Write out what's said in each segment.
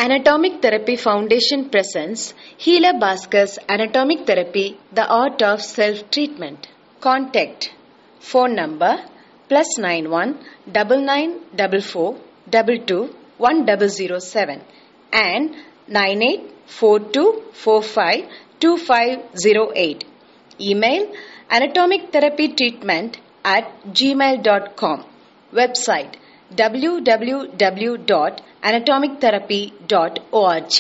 Anatomic Therapy Foundation presents Healer Bhaskars Anatomic Therapy The Art of Self Treatment. Contact Phone number plus 91 9944 22 1007 and 984245 2508. Email anatomictherapytreatment at gmail.com. Website www.anatomictherapy.org.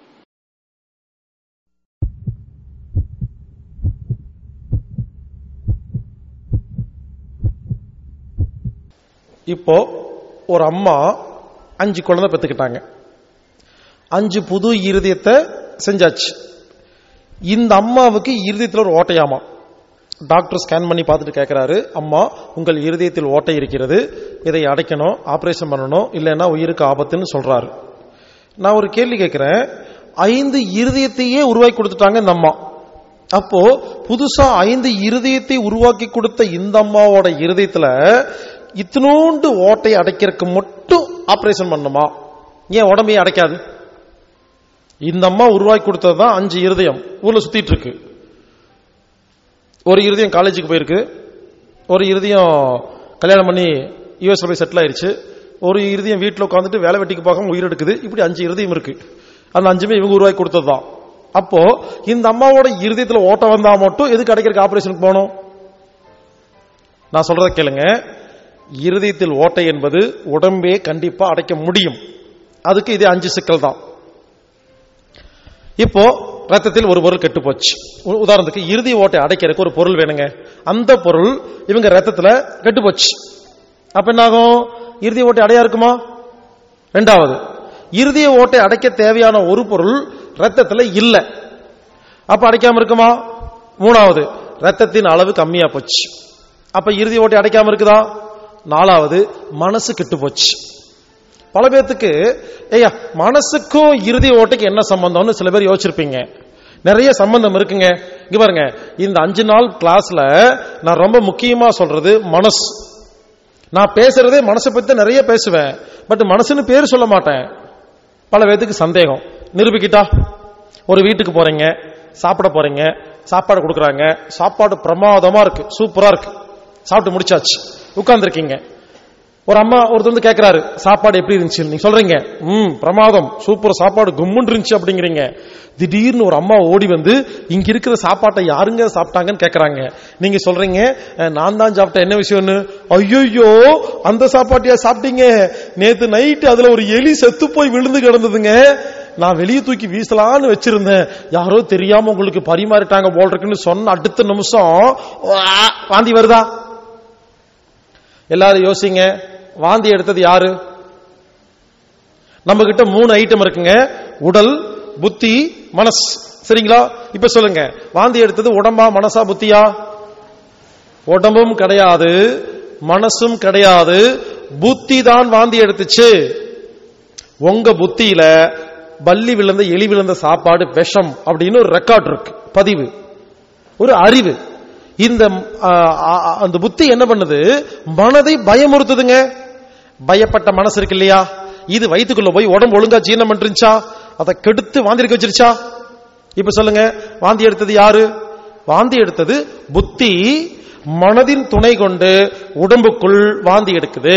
இப்போ ஒரு அம்மா அஞ்சு குழந்தை பெத்துக்கிட்டாங்க அஞ்சு புது இருதயத்தை செஞ்சாச்சு இந்த அம்மாவுக்கு இருதயத்தில் ஒரு ஓட்டையாமா டாக்டர் ஸ்கேன் பண்ணி பார்த்துட்டு கேட்கிறாரு அம்மா உங்கள் இருதயத்தில் ஓட்டை இருக்கிறது இதை அடைக்கணும் ஆபரேஷன் பண்ணணும் இல்லைன்னா உயிருக்கு ஆபத்துன்னு சொல்றாரு நான் ஒரு கேள்வி கேட்கிறேன் ஐந்து இருதயத்தையே உருவாக்கி கொடுத்துட்டாங்க இந்த அம்மா அப்போ புதுசா ஐந்து இருதயத்தை உருவாக்கி கொடுத்த இந்த அம்மாவோட இருதயத்துல இத்தினோண்டு ஓட்டை அடைக்கிறதுக்கு மட்டும் ஆபரேஷன் பண்ணுமா ஏன் உடம்பையே அடைக்காது இந்த அம்மா உருவாக்கி கொடுத்தது தான் அஞ்சு இருதயம் ஊர்ல சுத்திட்டு இருக்கு ஒரு இருதயம் காலேஜுக்கு போயிருக்கு ஒரு இருதயம் கல்யாணம் பண்ணி யூஎஸ்ல போய் செட்டில் ஆயிருச்சு ஒரு இருதயம் வீட்டில் உட்காந்துட்டு வேலை வெட்டிக்கு பார்க்காம உயிர் எடுக்குது இப்படி அஞ்சு இருதயம் இருக்கு அந்த அஞ்சுமே இவங்க உருவாக்கி கொடுத்தது தான் அப்போ இந்த அம்மாவோட இருதயத்தில் ஓட்டம் வந்தா மட்டும் எதுக்கு அடைக்கிறதுக்கு ஆபரேஷனுக்கு போகணும் நான் சொல்றத கேளுங்க இருதயத்தில் ஓட்டை என்பது உடம்பே கண்டிப்பா அடைக்க முடியும் அதுக்கு இது அஞ்சு சிக்கல் தான் இப்போ ரத்தத்தில் ஒரு பொருள் கெட்டு போச்சு உ- உதாரணத்துக்கு இறுதி ஓட்டை அடைக்கிறதுக்கு ஒரு பொருள் வேணுங்க அந்த பொருள் இவங்க ரத்தத்துல கெட்டு போச்சு அப்ப என்ன ஆகும் இறுதி ஓட்டை அடையா இருக்குமா ரெண்டாவது இறுதிய ஓட்டை அடைக்க தேவையான ஒரு பொருள் ரத்தத்துல இல்ல அப்ப அடைக்காம இருக்குமா மூணாவது ரத்தத்தின் அளவு கம்மியா போச்சு அப்ப இறுதி ஓட்டை அடைக்காம இருக்குதா நாலாவது மனசு கெட்டு போச்சு பல பேர்த்துக்கு ஐயா மனசுக்கும் இறுதி ஓட்டைக்கு என்ன சம்பந்தம்னு சில பேர் யோசிச்சிருப்பீங்க நிறைய சம்பந்தம் இருக்குங்க இங்க பாருங்க இந்த அஞ்சு நாள் கிளாஸ்ல நான் ரொம்ப முக்கியமா சொல்றது மனசு நான் பேசுறதே மனசை பத்தி நிறைய பேசுவேன் பட் மனசுன்னு பேர் சொல்ல மாட்டேன் பல பேர்த்துக்கு சந்தேகம் நிரூபிக்கிட்டா ஒரு வீட்டுக்கு போறீங்க சாப்பிட போறீங்க சாப்பாடு கொடுக்குறாங்க சாப்பாடு பிரமாதமா இருக்கு சூப்பரா இருக்கு சாப்பிட்டு முடிச்சாச்சு உட்கார்ந்துருக்கீங்க ஒரு அம்மா ஒருத்தர் வந்து கேட்கிறாரு சாப்பாடு எப்படி இருந்துச்சு நீங்க சொல்றீங்க ம் பிரமாதம் சூப்பர் சாப்பாடு கும்முன்னு இருந்துச்சு அப்படிங்கிறீங்க திடீர்னு ஒரு அம்மா ஓடி வந்து இங்க இருக்கிற சாப்பாட்டை யாருங்க சாப்பிட்டாங்கன்னு கேக்குறாங்க நீங்க சொல்றீங்க "அஹ், நான் தான் சாப்பிட்டேன் என்ன விஷயம்னு ஐயோ அந்த சாப்பாட்டையா சாப்பிட்டீங்க நேத்து நைட்டு அதுல ஒரு எலி செத்து போய் விழுந்து கிடந்ததுங்க நான் வெளியே தூக்கி வீசலான்னு வச்சிருந்தேன் யாரோ தெரியாம உங்களுக்கு பரிமாறிட்டாங்க போல் இருக்குன்னு சொன்ன அடுத்த நிமிஷம் வா, வாந்தி வருதா எல்லாரும் யோசிங்க வாந்தி எடுத்தது யாரு நம்ம கிட்ட மூணு ஐட்டம் இருக்குங்க உடல் புத்தி மனசு சரிங்களா இப்ப சொல்லுங்க வாந்தி எடுத்தது உடம்பா மனசா புத்தியா உடம்பும் கிடையாது மனசும் கிடையாது புத்தி தான் வாந்தி எடுத்துச்சு உங்க புத்தியில பல்லி விழுந்த எலி விழுந்த சாப்பாடு விஷம் அப்படின்னு ஒரு ரெக்கார்ட் இருக்கு பதிவு ஒரு அறிவு இந்த ஆ, ஆ, அந்த புத்தி என்ன பண்ணுது மனதை பயமுறுத்துதுங்க பயப்பட்ட மனசு இருக்கு இல்லையா இது வயித்துக்குள்ள போய் உடம்பு ஒழுங்கா ஜீரணம் பண்ணிருச்சா அதை கெடுத்து வாந்தி எடுக்க வச்சிருச்சா இப்ப சொல்லுங்க வாந்தி எடுத்தது யாரு வாந்தி எடுத்தது புத்தி மனதின் துணை கொண்டு உடம்புக்குள் வாந்தி எடுக்குது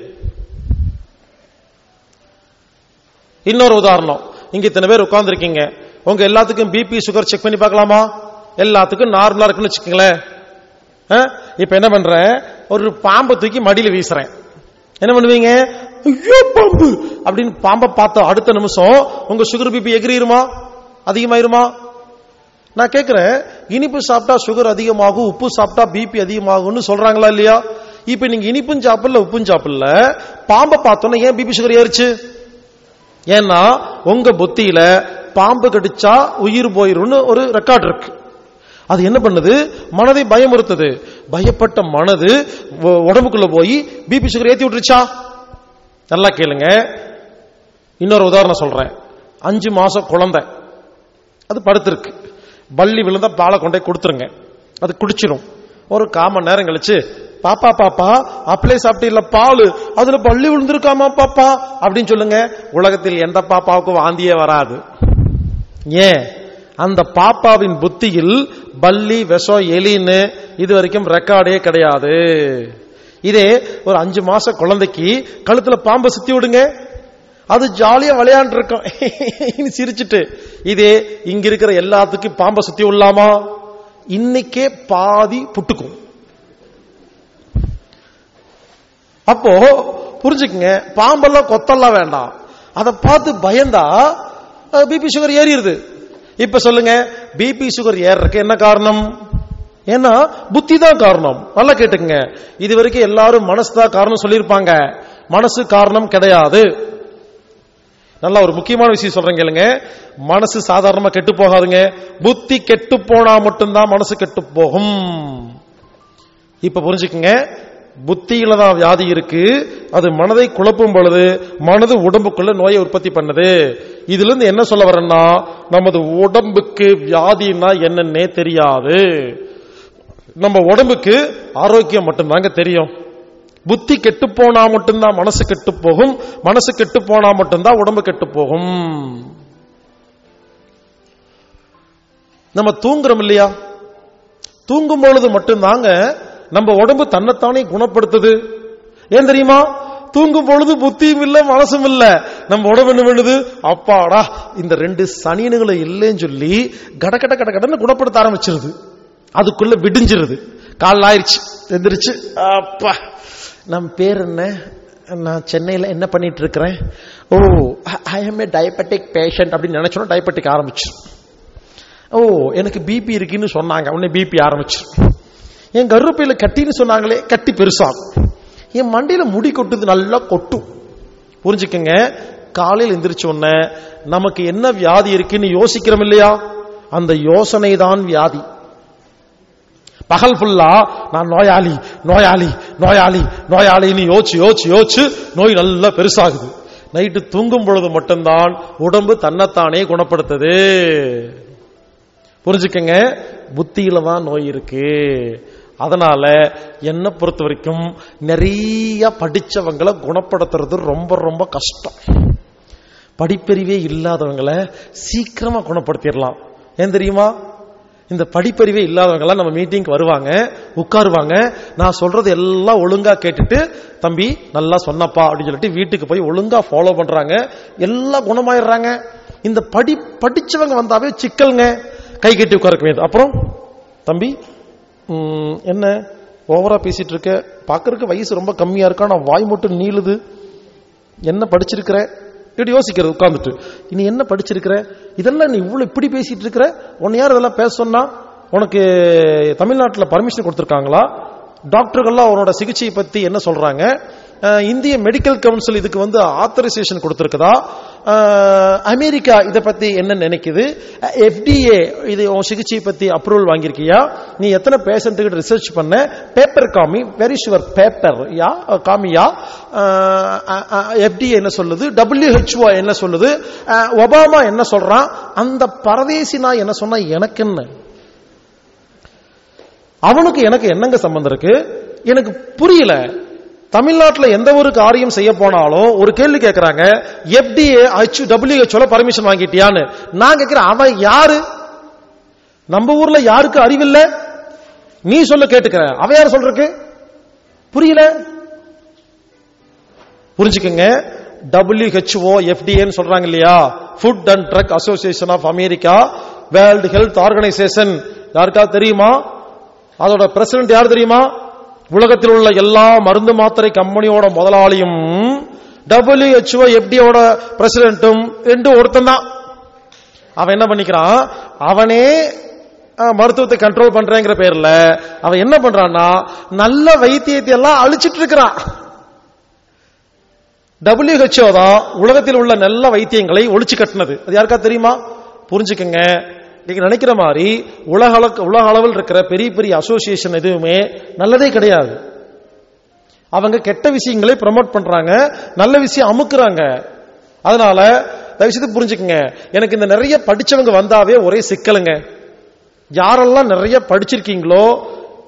இன்னொரு உதாரணம் இங்க இத்தனை பேர் உட்கார்ந்துருக்கீங்க உங்க எல்லாத்துக்கும் பிபி சுகர் செக் பண்ணி பார்க்கலாமா எல்லாத்துக்கும் நார்மலா இருக்குன்னு வச்சுக்கோங்களேன் ஆ? இப்ப என்ன பண்றேன் ஒரு பாம்பை தூக்கி மடியில வீசுறேன் என்ன பண்ணுவீங்க ஐயோ பாம்பு அப்படின்னு பாம்பை பார்த்த அடுத்த நிமிஷம் உங்க சுகர் பிபி எகிரிருமா அதிகமாயிருமா நான் கேட்கிறேன் இனிப்பு சாப்பிட்டா சுகர் அதிகமாகும் உப்பு சாப்பிட்டா பிபி அதிகமாகும்னு சொல்றாங்களா இல்லையா இப்ப நீங்க இனிப்பும் சாப்பிடல உப்பும் சாப்பிடல பாம்பை பார்த்தோன்னே ஏன் பிபி சுகர் ஏறிச்சு ஏன்னா உங்க புத்தியில பாம்பு கடிச்சா உயிர் போயிரும்னு ஒரு ரெக்கார்ட் இருக்கு அது என்ன பண்ணுது மனதை பயமுறுத்துது பயப்பட்ட மனது உ- உடம்புக்குள்ள போய் பிபி சுகர் ஏத்தி விட்டுருச்சா நல்லா கேளுங்க இன்னொரு உதாரணம் சொல்றேன் அஞ்சு மாசம் குழந்தை அது படுத்திருக்கு பள்ளி விழுந்தா பாலை கொண்டே கொடுத்துருங்க அது குடிச்சிரும் ஒரு கால் மணி நேரம் கழிச்சு பாப்பா பாப்பா அப்படியே சாப்பிட்டு இல்ல பால் அதுல பள்ளி விழுந்திருக்காமா பாப்பா அப்படின்னு சொல்லுங்க உலகத்தில் எந்த பாப்பாவுக்கும் வாந்தியே வராது ஏன் அந்த பாப்பாவின் புத்தியில் பல்லி விஷம் எலின்னு இது வரைக்கும் ரெக்கார்டே கிடையாது இதே ஒரு அஞ்சு மாச குழந்தைக்கு கழுத்துல பாம்பை சுத்தி விடுங்க அது ஜாலியா விளையாண்டு இருக்கும் சிரிச்சிட்டு இதே இங்க இருக்கிற எல்லாத்துக்கும் பாம்பை சுத்தி விடலாமா இன்னைக்கே பாதி புட்டுக்கும் அப்போ புரிஞ்சுக்குங்க பாம்பெல்லாம் கொத்தெல்லாம் வேண்டாம் அதை பார்த்து பயந்தா பிபி சுகர் ஏறிடுது இப்ப சொல்லுங்க பிபி சுகர் ஏறதுக்கு என்ன காரணம் ஏன்னா புத்தி தான் காரணம் நல்லா கேட்டுங்க இது வரைக்கும் எல்லாரும் மனசு தான் காரணம் சொல்லியிருப்பாங்க மனசு காரணம் கிடையாது நல்லா ஒரு முக்கியமான விஷயம் சொல்றேன் கேளுங்க மனசு சாதாரணமா கெட்டு போகாதுங்க புத்தி கெட்டு போனா மட்டும்தான் மனசு கெட்டு போகும் இப்ப புரிஞ்சுக்குங்க புத்தியில தான் வியாதி இருக்கு அது மனதை குழப்பும் பொழுது மனது உடம்புக்குள்ள நோயை உற்பத்தி பண்ணுது இதுல இருந்து என்ன சொல்ல வரேன்னா நமது உடம்புக்கு வியாதின்னா என்னன்னே தெரியாது நம்ம உடம்புக்கு ஆரோக்கியம் மட்டும்தாங்க தெரியும் புத்தி கெட்டு போனா மட்டும்தான் மனசு கெட்டு போகும் மனசு கெட்டு போனா மட்டும்தான் உடம்பு கெட்டு போகும் நம்ம தூங்குறோம் இல்லையா தூங்கும் பொழுது மட்டும்தாங்க நம்ம உடம்பு தன்னைத்தானே குணப்படுத்துது ஏன் தெரியுமா தூங்கும் பொழுது புத்தியும் இல்ல மனசும் இல்ல நம்ம உடம்பு என்ன பண்ணுது அப்பாடா இந்த ரெண்டு சனியனுகளை இல்லைன்னு சொல்லி கட கட கட கடன்னு குணப்படுத்த ஆரம்பிச்சிருது அதுக்குள்ள விடிஞ்சிருது கால் ஆயிடுச்சு எந்திரிச்சு அப்பா நம் பேர் என்ன நான் சென்னையில் என்ன பண்ணிட்டு இருக்கிறேன் oh I am a diabetic patient அப்படின்னு நினைச்சோன்னா டயபெட்டிக் ஆரம்பிச்சு ஓ எனக்கு பிபி இருக்குன்னு சொன்னாங்க உடனே பிபி ஆரம்பிச்சு என் கருப்பையில கட்டின்னு சொன்னாங்களே கட்டி பெருசாகும் என் மண்டையில முடி கொட்டுது நல்லா கொட்டும் புரிஞ்சுக்கங்க காலையில் எந்திரிச்ச உடனே நமக்கு என்ன வியாதி இருக்குன்னு யோசிக்கிறோம் இல்லையா அந்த யோசனை தான் வியாதி பகல் ஃபுல்லா நான் நோயாளி நோயாளி நோயாளி நோயாளின்னு யோசிச்சு யோசிச்சு யோசிச்சு நோய் நல்லா பெருசாகுது நைட்டு தூங்கும் பொழுது மட்டும்தான் உடம்பு தன்னைத்தானே குணப்படுத்துது புரிஞ்சுக்கங்க புத்தியில தான் நோய் இருக்கு அதனால என்ன பொறுத்த வரைக்கும் நிறைய படிச்சவங்களை குணப்படுத்துறது ரொம்ப ரொம்ப கஷ்டம் படிப்பறிவே இல்லாதவங்களை சீக்கிரமா குணப்படுத்திடலாம் ஏன் தெரியுமா இந்த படிப்பறிவே இல்லாதவங்க நம்ம மீட்டிங்க்கு வருவாங்க உட்காருவாங்க நான் சொல்றது எல்லாம் ஒழுங்கா கேட்டுட்டு தம்பி நல்லா சொன்னப்பா அப்படின்னு சொல்லிட்டு வீட்டுக்கு போய் ஒழுங்கா ஃபாலோ பண்றாங்க எல்லாம் குணமாயிடுறாங்க இந்த படி படிச்சவங்க வந்தாவே சிக்கல்ங்க கை கட்டி உட்கார வேண்டியது அப்புறம் தம்பி என்ன ஓவரா பேசிட்டு இருக்க பாக்குறதுக்கு வயசு ரொம்ப கம்மியா இருக்கா நான் வாய் மட்டும் நீளுது என்ன படிச்சிருக்கிற இப்படி யோசிக்கிறது உட்கார்ந்துட்டு நீ என்ன படிச்சிருக்கிற இதெல்லாம் நீ இவ்வளவு இப்படி பேசிட்டு இருக்கிற உன்னை யார் இதெல்லாம் பேச சொன்னா உனக்கு தமிழ்நாட்டில் பர்மிஷன் கொடுத்துருக்காங்களா டாக்டர்கள்லாம் அவனோட சிகிச்சையை பத்தி என்ன சொல்றாங்க இந்திய மெடிக்கல் கவுன்சில் இதுக்கு வந்து ஆத்தரைசேஷன் கொடுத்திருக்குதா அமெரிக்கா இதை பத்தி என்ன நினைக்குது எஃப்டிஏ இது உன் சிகிச்சையை பத்தி அப்ரூவல் வாங்கியிருக்கியா நீ எத்தனை பேஷண்ட்டுக்கிட்ட ரிசர்ச் பண்ண பேப்பர் காமி வெரி ஷுவர் பேப்பர் யா காமியா எஃப்டிஏ என்ன சொல்லுது டபிள்யூஹெச்ஓ என்ன சொல்லுது ஒபாமா என்ன சொல்றான் அந்த பரதேசி நான் என்ன சொன்னா எனக்கு என்ன அவனுக்கு எனக்கு என்னங்க சம்பந்தம் இருக்கு எனக்கு புரியல தமிழ்நாட்டில் எந்த ஒரு காரியம் செய்ய போனாலும் ஒரு கேள்வி கேட்கிறாங்க எஃப்டிஏ ஹெச் டபிள்யூஹெச்ஓல பர்மிஷன் வாங்கிட்டியான்னு நான் கேட்கிறேன் அவன் யாரு நம்ம ஊர்ல யாருக்கு அறிவில்ல நீ சொல்ல கேட்டுக்கிற அவன் யார் சொல்றக்கு புரியல புரிஞ்சுக்கங்க டபிள்யூஹெச்ஓ எஃப்டிஏன்னு சொல்றாங்க இல்லையா food and drug association of America world health organisation யாருக்காவது தெரியுமா அதோட பிரசிடென்ட் யார் தெரியுமா உலகத்தில் உள்ள எல்லா மருந்து மாத்திரை கம்பெனியோட முதலாளியும் டபிள்யூஹெச்ஓ எஃப்டியோட பிரசிடென்ட்டும் ரெண்டு ஒருத்தன் தான் அவன் என்ன பண்ணிக்கிறான் அவனே மருத்துவத்தை கண்ட்ரோல் பண்றேங்கிற பேர்ல அவன் என்ன பண்றான்னா நல்ல வைத்தியத்தை எல்லாம் அழிச்சிட்டு இருக்கிறான் டபிள்யூஹெச்ஓ தான் உலகத்தில் உள்ள நல்ல வைத்தியங்களை ஒழிச்சு கட்டினது அது யாருக்கா தெரியுமா புரிஞ்சுக்கங்க நீங்க நினைக்கிற மாதிரி உலக உலக அளவில் இருக்கிற பெரிய பெரிய அசோசியேஷன் எதுவுமே நல்லதே கிடையாது அவங்க கெட்ட விஷயங்களை ப்ரமோட் பண்றாங்க நல்ல விஷயம் அமுக்குறாங்க அதனால தயவுசெய்து புரிஞ்சுக்கங்க எனக்கு இந்த நிறைய படிச்சவங்க வந்தாவே ஒரே சிக்கலுங்க யாரெல்லாம் நிறைய படிச்சிருக்கீங்களோ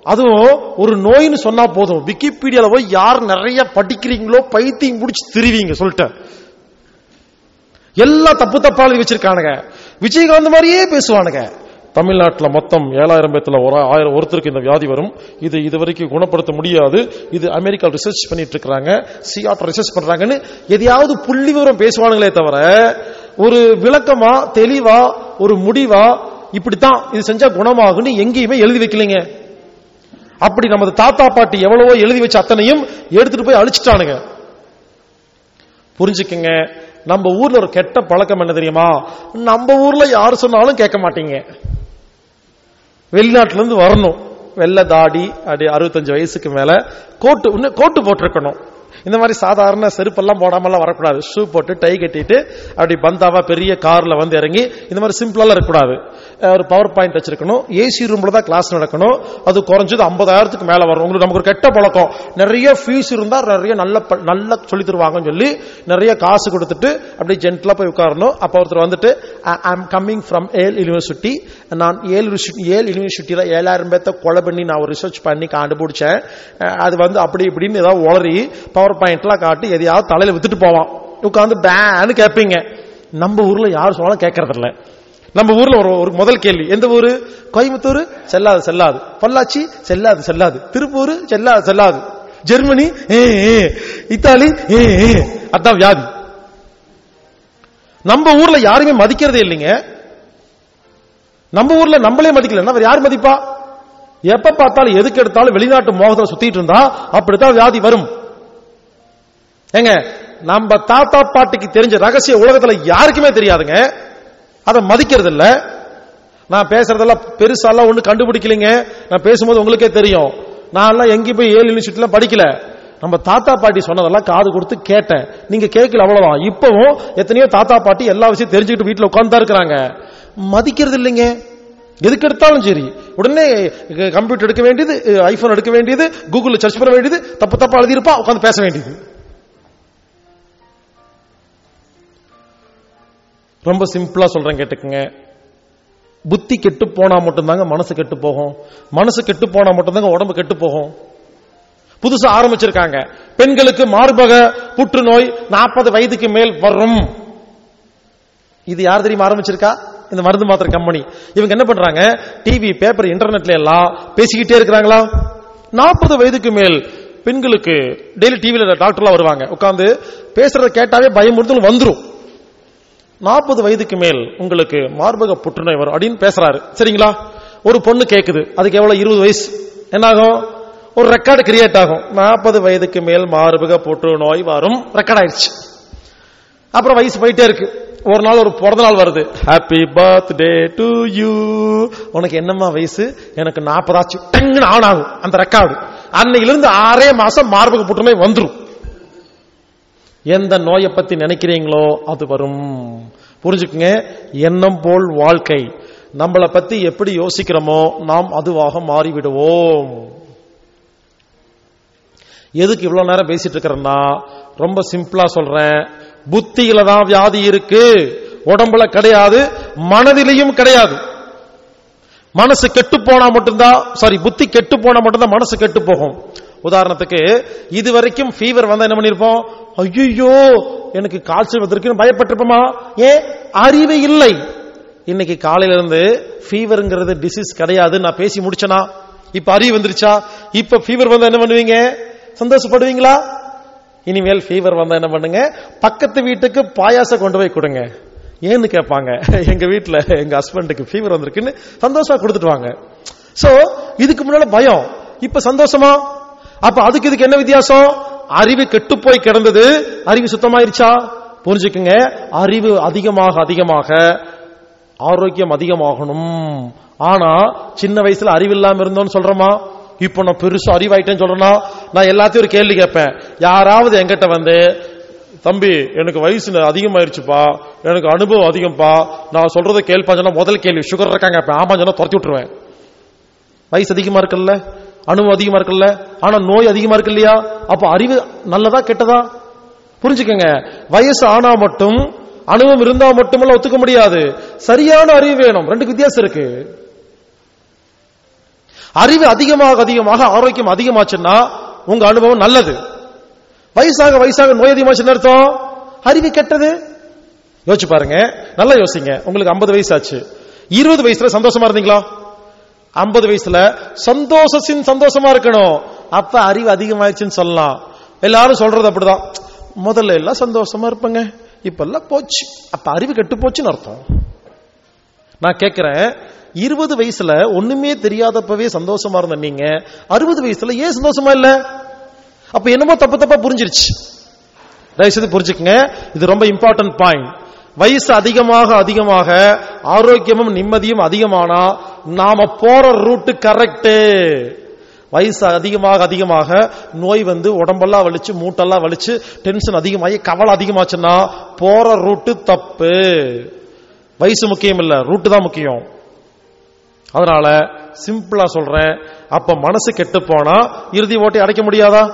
அதுவும் ஒரு நோயின்னு சொன்னா போதும் விக்கிபீடியால போய் யார் நிறைய படிக்கிறீங்களோ பைத்தியம் முடிச்சு திருவீங்க சொல்லிட்டேன் எல்லாம் தப்பு தப்பா எழுதி வச்சிருக்கானுங்க விஜயகாந்த் மாதிரியே பேசுவானுங்க தமிழ்நாட்டுல மொத்தம் ஏழாயிரம் பேத்துல ஒரு ஆயிரம் ஒருத்தருக்கு இந்த வியாதி வரும் இது இது வரைக்கும் குணப்படுத்த முடியாது இது அமெரிக்கா ரிசர்ச் பண்ணிட்டு இருக்காங்க சிஆட்ட ரிசர்ச் பண்றாங்கன்னு எதையாவது புள்ளி விவரம் பேசுவானுங்களே தவிர ஒரு விளக்கமா தெளிவா ஒரு முடிவா இப்படித்தான் இது செஞ்சா குணமாகும்னு எங்கேயுமே எழுதி வைக்கலைங்க அப்படி நமது தாத்தா பாட்டி எவ்வளவோ எழுதி வச்ச அத்தனையும் எடுத்துட்டு போய் அழிச்சிட்டானுங்க புரிஞ்சுக்குங்க நம்ம ஊர்ல ஒரு கெட்ட பழக்கம் என்ன தெரியுமா நம்ம ஊர்ல யார் சொன்னாலும் கேட்க மாட்டீங்க வெளிநாட்டுல இருந்து வரணும் வெள்ளை தாடி அப்படி அறுபத்தஞ்சு வயசுக்கு மேல கோட்டு இன்னும் கோட்டு போட்டிருக்கணும் இந்த மாதிரி சாதாரண செருப்பெல்லாம் போடாமலாம் வரக்கூடாது ஷூ போட்டு டை கட்டிட்டு அப்படி பந்தாவா பெரிய கார்ல வந்து இறங்கி இந்த மாதிரி சிம்பிளாலாம் இருக்கக்கூடாது அஹ் ஒரு பவர் பாயிண்ட் வச்சிருக்கணும் ஏசி ரூம்ல தான் கிளாஸ் நடக்கணும் அது குறைஞ்சது ஐம்பதாயிரத்துக்கு மேல வரும் உங்களுக்கு நமக்கு ஒரு கெட்ட பழக்கம் நிறைய ஃபீஸ் இருந்தா நிறைய நல்ல ப- நல்ல சொல்லி தருவாங்கன்னு சொல்லி நிறைய காசு கொடுத்துட்டு அப்படி ஜென்டலா போய் உட்காரணும் அப்ப ஒருத்தர் வந்துட்டு I am coming from Yale university நான் ஏல் யூனிவர்சிட்டி ஏல் யூனிவர்சிட்டியில ஏழாயிரம் பேர்த்த கொலை பண்ணி நான் ஒரு ரிசர்ச் பண்ணி கண்டுபிடிச்சேன் அஹ் அது வந்து அப்படி இப்படின்னு ஏதாவது உளறி பவர் பாயிண்ட்லாம் காட்டி எதையாவது தலையில வித்துட்டு போவான் உட்காந்து பேன்னு கேட்பீங்க நம்ம ஊர்ல யார் சொன்னாலும் கேட்கறது இல்ல நம்ம ஊர்ல ஒரு ஒரு முதல் கேள்வி எந்த ஊரு கோயம்புத்தூர் செல்லாது செல்லாது பொள்ளாச்சி செல்லாது செல்லாது திருப்பூர் செல்லாது செல்லாது ஜெர்மனி ஏ ஏ. இத்தாலி ஏ ஏ. அதான் வியாதி நம்ம ஊர்ல யாருமே மதிக்கிறதே இல்லைங்க நம்ம ஊர்ல நம்மளே மதிக்கல வேற யார் மதிப்பா எப்ப பார்த்தாலும் எதுக்கு எடுத்தாலும் வெளிநாட்டு மோகத்துல சுத்திட்டு இருந்தா அப்படித்தான் வியாதி வரும் ஏங்க நம்ம தாத்தா பாட்டிக்கு தெரிஞ்ச ரகசிய உலகத்துல யாருக்குமே தெரியாதுங்க அதை மதிக்கிறது இல்ல நான் பேசுறதெல்லாம் பெருசாலாம் ஒண்ணு கண்டுபிடிக்கலைங்க நான் பேசும்போது உங்களுக்கே தெரியும் நான் எல்லாம் எங்கேயும் போய் ஏழு யூனிவர்சிட்டில படிக்கல நம்ம தாத்தா பாட்டி சொன்னதெல்லாம் காது கொடுத்து கேட்டேன் நீங்க கேட்கல அவ்வளவுதான் இப்பவும் எத்தனையோ தாத்தா பாட்டி எல்லா விஷயம் தெரிஞ்சுக்கிட்டு வீட்டுல உட்கார்ந்து இருக்கிறாங்க மதிக்கிறது இல்லைங்க எதுக்கு எடுத்தாலும் சரி உடனே கம்ப்யூட்டர் எடுக்க வேண்டியது ஐபோன் எடுக்க வேண்டியது கூகுள்ல சர்ச் பண்ண வேண்டியது தப்பு தப்பா எழுதியிருப்பா உட்கார்ந்து பேச வேண்டியது ரொம்ப சிம்பிளா சொல்றேன் கேட்டுக்குங்க புத்தி கெட்டு போனா மட்டும்தாங்க மனசு கெட்டு போகும் மனசு கெட்டு போனா மட்டும்தாங்க உடம்பு கெட்டு போகும் புதுசா ஆரம்பிச்சிருக்காங்க பெண்களுக்கு மார்பக புற்றுநோய் நாற்பது வயதுக்கு மேல் வரும் இது யார் தெரியுமா ஆரம்பிச்சிருக்கா இந்த மருந்து மாத்திரை கம்பெனி இவங்க என்ன பண்றாங்க டிவி பேப்பர் இன்டர்நெட்ல எல்லாம் பேசிக்கிட்டே இருக்கிறாங்களா நாற்பது வயதுக்கு மேல் பெண்களுக்கு டெய்லி டிவில டாக்டர்லாம் வருவாங்க உட்கார்ந்து பேசுறத கேட்டாவே பயமுறுத்தல் வந்துரும் நாற்பது வயதுக்கு மேல் உங்களுக்கு மார்பக புற்றுநோய் வரும் அப்படின்னு பேசுறாரு சரிங்களா ஒரு பொண்ணு கேக்குது அதுக்கு எவ்வளவு இருபது வயசு என்னாகும் ஒரு ரெக்கார்டு கிரியேட் ஆகும் நாற்பது வயதுக்கு மேல் மார்பக புற்றுநோய் வரும் ரெக்கார்ட் ஆயிடுச்சு அப்புறம் வயசு போயிட்டே இருக்கு ஒரு நாள் ஒரு பிறந்த நாள் வருது ஹாப்பி பர்த்டே டு யூ உனக்கு என்னம்மா வயசு எனக்கு நாற்பதாச்சு டங்குன்னு ஆன் ஆகும் அந்த ரெக்கார்டு அன்னையிலிருந்து ஆறே மாசம் மார்பக புற்றுநோய் வந்துரும் எந்த நோயை பத்தி நினைக்கிறீங்களோ அது வரும் புரிஞ்சுக்குங்க எண்ணம் போல் வாழ்க்கை நம்மளை பத்தி எப்படி யோசிக்கிறோமோ நாம் அதுவாக மாறிவிடுவோம் எதுக்கு இவ்வளவு நேரம் பேசிட்டு இருக்கிறேன்னா ரொம்ப சிம்பிளா சொல்றேன் புத்தியில தான் வியாதி இருக்கு உடம்புல கிடையாது மனதிலையும் கிடையாது மனசு கெட்டு போனா மட்டும்தான் சாரி புத்தி கெட்டு போனா மட்டும்தான் மனசு கெட்டு போகும் உதாரணத்துக்கு இது வரைக்கும் ஃபீவர் வந்தா என்ன பண்ணிருப்போம் ஐயோ எனக்கு காய்ச்சல் வந்திருக்குன்னு பயப்பட்டிருப்போமா ஏன் அறிவு இல்லை இன்னைக்கு காலையில இருந்து ஃபீவர்ங்கிறது டிசீஸ் கிடையாது நான் பேசி முடிச்சனா இப்ப அறிவு வந்துருச்சா இப்ப ஃபீவர் வந்தா என்ன பண்ணுவீங்க சந்தோஷப்படுவீங்களா இனிமேல் ஃபீவர் வந்தா என்ன பண்ணுங்க பக்கத்து வீட்டுக்கு பாயாசம் கொண்டு போய் கொடுங்க ஏன்னு கேட்பாங்க எங்க வீட்டுல எங்க ஹஸ்பண்டுக்கு ஃபீவர் வந்திருக்குன்னு சந்தோஷமா கொடுத்துட்டு வாங்க சோ இதுக்கு முன்னால பயம் இப்ப சந்தோஷமா அப்ப அதுக்கு இதுக்கு என்ன வித்தியாசம் அறிவு கெட்டு போய் கிடந்தது அறிவு சுத்தமாயிருச்சா புரிஞ்சுக்குங்க அறிவு அதிகமாக அதிகமாக ஆரோக்கியம் அதிகமாகணும் ஆனா சின்ன வயசுல அறிவு இல்லாம இருந்தோம்னு சொல்றோமா இப்ப நான் பெருசா அறிவாயிட்டேன்னு சொல்றேன்னா நான் எல்லாத்தையும் ஒரு கேள்வி கேட்பேன் யாராவது என்கிட்ட வந்து தம்பி எனக்கு வயசு அதிகமாயிருச்சுப்பா எனக்கு அனுபவம் அதிகம்ப்பா நான் சொல்றதை கேள்ப்பா சொன்னா முதல் கேள்வி சுகர் இருக்காங்க இப்ப ஆமா சொன்னா துரத்தி விட்டுருவேன் வயசு அதிகமா இருக்குல்ல அனுபவம் அதிகமா இருக்குல்ல ஆனா நோய் அதிகமா இருக்கு இல்லையா அப்ப அறிவு நல்லதா கெட்டதா புரிஞ்சுக்கங்க வயசு ஆனா மட்டும் அனுபவம் இருந்தா மட்டுமல்ல ஒத்துக்க முடியாது சரியான அறிவு வேணும் ரெண்டு வித்தியாசம் இருக்கு அறிவு அதிகமாக அதிகமாக ஆரோக்கியம் அதிகமாச்சுன்னா உங்க அனுபவம் நல்லது வயசாக வயசாக நோய் அதிகமாச்சுன்னு அர்த்தம் அறிவு கெட்டது யோசிச்சு பாருங்க நல்லா யோசிங்க உங்களுக்கு 50 வயசு ஆச்சு இருபது வயசுல சந்தோஷமா இருந்தீங்களா 50 வயசுல சந்தோஷத்தின் சந்தோஷமா இருக்கணும் அப்ப அறிவு அதிகமாயிடுச்சுன்னு சொல்லலாம் எல்லாரும் சொல்றது அப்படிதான் முதல்ல எல்லாம் சந்தோஷமா இருப்பங்க இப்ப எல்லாம் போச்சு அப்ப அறிவு கெட்டு போச்சுன்னு அர்த்தம் நான் கேட்கிறேன் இருபது வயசுல ஒண்ணுமே தெரியாதப்பவே சந்தோஷமா இருந்த நீங்க அறுபது வயசுல ஏன் சந்தோஷமா இல்ல அப்ப என்னமோ தப்பு தப்பா புரிஞ்சிருச்சு தயவுசெய்து புரிஞ்சுக்கங்க இது ரொம்ப இம்பார்ட்டன்ட் பாயிண்ட் வயசு அதிகமாக அதிகமாக ஆரோக்கியமும் நிம்மதியும் அதிகமானா நாம போற ரூட் கரெக்ட் வயசு அதிகமாக அதிகமாக நோய் வந்து உடம்பெல்லாம் வலிச்சு மூட்டெல்லாம் வலிச்சு டென்ஷன் அதிகமாகி கவலை அதிகமாச்சுன்னா போற ரூட்டு தப்பு வயசு முக்கியம் இல்ல ரூட்டு தான் முக்கியம் அதனால சிம்பிளா சொல்றேன் அப்ப மனசு கெட்டு போனா இறுதி ஓட்டை அடைக்க முடியாதா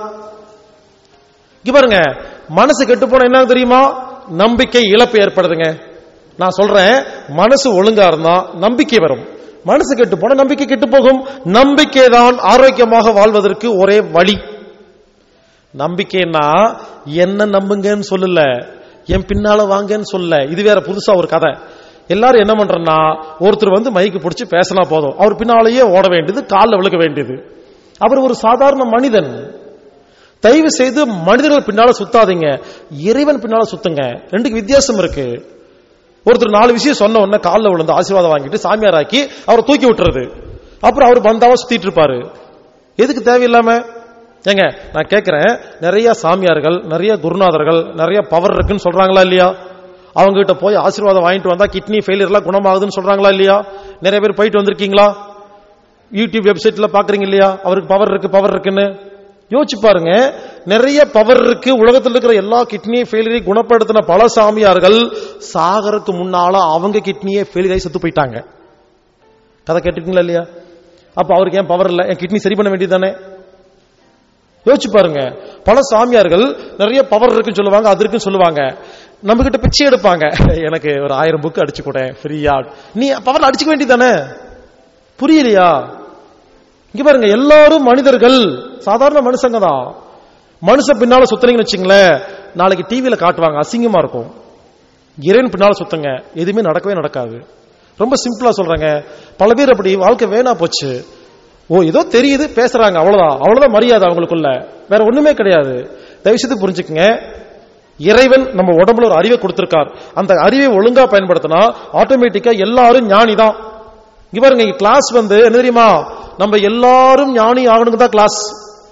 இங்க பாருங்க மனசு கெட்டு போனா என்ன தெரியுமா நம்பிக்கை இழப்பு ஏற்படுதுங்க நான் சொல்றேன் மனசு ஒழுங்கா இருந்தா நம்பிக்கை வரும் மனசு கெட்டு போனா நம்பிக்கை கெட்டு போகும் நம்பிக்கை தான் ஆரோக்கியமாக வாழ்வதற்கு ஒரே வழி நம்பிக்கைன்னா என்ன நம்புங்கன்னு சொல்லல என் பின்னால வாங்கன்னு சொல்லல இது வேற புதுசா ஒரு கதை எல்லாரும் என்ன பண்றோம்னா ஒருத்தர் வந்து மைக்கு பிடிச்சு பேசினா போதும் அவர் பின்னாலேயே ஓட வேண்டியது காலில் விழுக வேண்டியது அவர் ஒரு சாதாரண மனிதன் தயவு செய்து மனிதர்கள் பின்னால சுத்தாதீங்க இறைவன் பின்னால சுத்துங்க ரெண்டுக்கு வித்தியாசம் இருக்கு ஒருத்தர் நாலு விஷயம் சொன்ன உடனே காலில் விழுந்து ஆசீர்வாதம் வாங்கிட்டு சாமியார் ஆக்கி அவரை தூக்கி விட்டுறது அப்புறம் அவர் பந்தாவா சுத்திட்டு இருப்பாரு எதுக்கு தேவையில்லாம ஏங்க நான் கேட்கிறேன் நிறைய சாமியார்கள் நிறைய குருநாதர்கள் நிறைய பவர் இருக்குன்னு சொல்றாங்களா இல்லையா அவங்க கிட்ட போய் ஆசீர்வாதம் வாங்கிட்டு வந்தா கிட்னி ஃபெயிலியர்லாம் குணமாகுதுன்னு சொல்றாங்களா இல்லையா நிறைய பேர் போயிட்டு வந்திருக்கீங்களா யூடியூப் வெப்சைட்ல பாக்குறீங்க இல்லையா அவருக்கு பவர் இருக்கு பவர் இருக்குன்னு யோசிச்சு பாருங்க நிறைய பவர் இருக்கு உலகத்தில் இருக்கிற எல்லா கிட்னி ஃபெயிலியரை குணப்படுத்தின பல சாமியார்கள் சாகருக்கு முன்னால அவங்க கிட்னியே ஃபெயிலியர் ஆகி செத்து போயிட்டாங்க கதை கேட்டுருக்கீங்களா இல்லையா அப்ப அவருக்கு ஏன் பவர் இல்ல என் கிட்னி சரி பண்ண வேண்டியதானே யோசிச்சு பாருங்க பல சாமியார்கள் நிறைய பவர் இருக்குன்னு சொல்லுவாங்க அது இருக்குன்னு சொல்லுவாங்க நம்ம கிட்ட பிச்சை எடுப்பாங்க எனக்கு ஒரு ஆயிரம் புக் அடிச்சு கூட ஃப்ரீயா நீ பவர் அடிச்சுக்க வேண்டியதானே புரியலையா இங்க பாருங்க எல்லாரும் மனிதர்கள் சாதாரண மனுஷங்க தான் மனுஷன் பின்னால சுத்துறீங்கன்னு வச்சுங்களேன் நாளைக்கு டிவியில காட்டுவாங்க அசிங்கமா இருக்கும் இறைவன் பின்னால சுத்துங்க எதுவுமே நடக்கவே நடக்காது ரொம்ப சிம்பிளா சொல்றேங்க பல பேர் அப்படி வாழ்க்கை வேணா போச்சு ஓ ஏதோ தெரியுது பேசுறாங்க அவ்வளவுதான் அவ்வளவுதான் மரியாதை அவங்களுக்குள்ள வேற ஒண்ணுமே கிடையாது தயவுசெய்து புரிஞ்சுக்குங்க இறைவன் நம்ம உடம்புல ஒரு அறிவை கொடுத்திருக்கார் அந்த அறிவை ஒழுங்கா பயன்படுத்தினா ஆட்டோமேட்டிக்கா எல்லாரும் ஞானி தான் இங்க பாருங்க கிளாஸ் வந்து என்ன தெரியுமா நம்ம எல்லாரும் ஞானி ஆகணுங்க தான் கிளாஸ்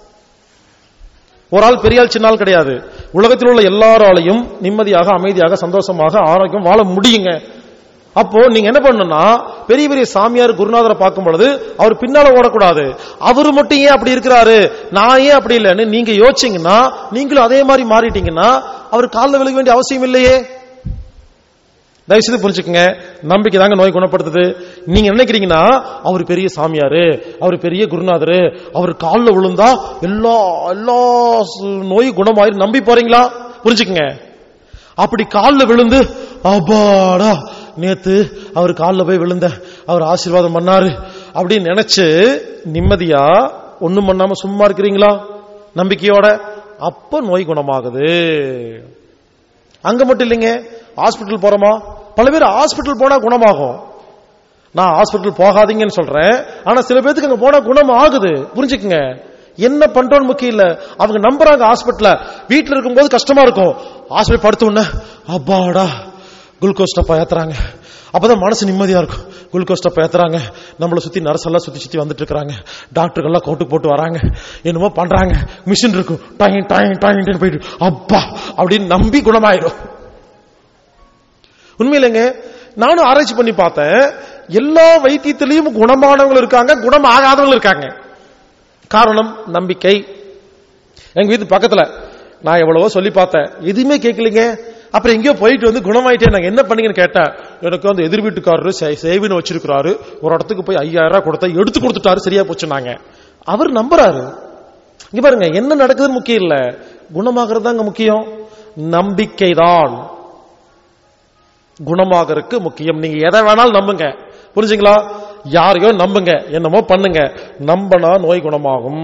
ஒரு ஆள் பெரிய ஆள் சின்ன ஆள் கிடையாது உலகத்தில் உள்ள எல்லாராலையும் நிம்மதியாக அமைதியாக சந்தோஷமாக ஆரோக்கியம் வாழ முடியுங்க அப்போ நீங்க என்ன பண்ணணும்னா பெரிய பெரிய சாமியார் குருநாதரை பார்க்கும் பொழுது அவர் பின்னால ஓடக்கூடாது அவரு மட்டும் ஏன் அப்படி இருக்கிறாரு நான் ஏன் அப்படி இல்லைன்னு நீங்க யோசிச்சீங்கன்னா நீங்களும் அதே மாதிரி மாறிட்டீங்கன்னா அவர் காலில் விழுக வேண்டிய அவசியம் இல்லையே தயவுசெய்து புரிஞ்சுக்கங்க நம்பிக்கை தாங்க நோய் குணப்படுத்துது நீங்க நினைக்கிறீங்கன்னா அவர் பெரிய சாமியாரு அவர் பெரிய குருநாதரு அவர் காலில் விழுந்தா எல்லா எல்லா சு- நோய் குணமாயிரு நம்பி போறீங்களா புரிஞ்சுக்கங்க அப்படி காலில் விழுந்து அப்பாடா நேத்து அவர் காலில் போய் விழுந்த அவர் ஆசீர்வாதம் பண்ணாரு அப்படின்னு நினைச்சு நிம்மதியா ஒண்ணும் பண்ணாம சும்மா இருக்கிறீங்களா நம்பிக்கையோட அப்ப நோய் குணமாகுது அங்க மட்டும் இல்லைங்க ஹாஸ்பிட்டல் போறோமா பல பேர் ஹாஸ்பிட்டல் போனா குணமாகும் நான் ஹாஸ்பிட்டல் போகாதீங்கன்னு சொல்றேன் ஆனா சில பேத்துக்கு அங்க போனா குணம் ஆகுது புரிஞ்சுக்குங்க என்ன பண்றோம்னு முக்கியம் இல்ல அவங்க நம்புறாங்க ஹாஸ்பிட்டல வீட்டுல இருக்கும்போது கஷ்டமா இருக்கும் ஹாஸ்பிட்டல் படுத்த உடனே அப்பாடா குளுக்கோஸ் டப்பா ஏத்துறாங்க அப்பதான் மனசு நிம்மதியா இருக்கும் குளுக்கோஸ் டப்பா ஏத்துறாங்க நம்மள சுத்தி நர்ஸ் எல்லாம் சுத்தி சுத்தி வந்துட்டு இருக்காங்க டாக்டர்கள் எல்லாம் கோட்டு போட்டு வராங்க என்னமோ பண்றாங்க மிஷின் இருக்கும் டாயின் டாயின் டாயின் போயிட்டு அப்பா அப்படின்னு நம்பி குணமாயிடும் உண்மையிலங்க நானும் ஆராய்ச்சி பண்ணி பார்த்தேன் எல்லா வைத்தியத்திலையும் குணமானவங்க இருக்காங்க குணம் ஆகாதவங்க இருக்காங்க காரணம் நம்பிக்கை எங்க வீட்டு பக்கத்துல நான் எவ்வளவோ சொல்லி பார்த்தேன் எதுவுமே கேட்கலீங்க அப்புறம் எங்கேயோ போயிட்டு வந்து குணமாயிட்டே நாங்க என்ன பண்ணீங்கன்னு கேட்டேன் எனக்கு வந்து எதிர் வீட்டுக்காரரு சேவின்னு வச்சிருக்கிறாரு ஒரு இடத்துக்கு போய் ஐயாயிரம் ரூபாய் கொடுத்தா எடுத்து கொடுத்துட்டாரு சரியா போச்சுனாங்க அவர் நம்புறாரு இங்க பாருங்க என்ன நடக்குதுன்னு முக்கியம் இல்ல குணமாகிறது தாங்க முக்கியம் நம்பிக்கை தான் குணமாகறதுக்கு முக்கியம் நீங்க எதை வேணாலும் நம்புங்க புரிஞ்சுங்களா யாரையோ நம்புங்க என்னமோ பண்ணுங்க நம்பனா நோய் குணமாகும்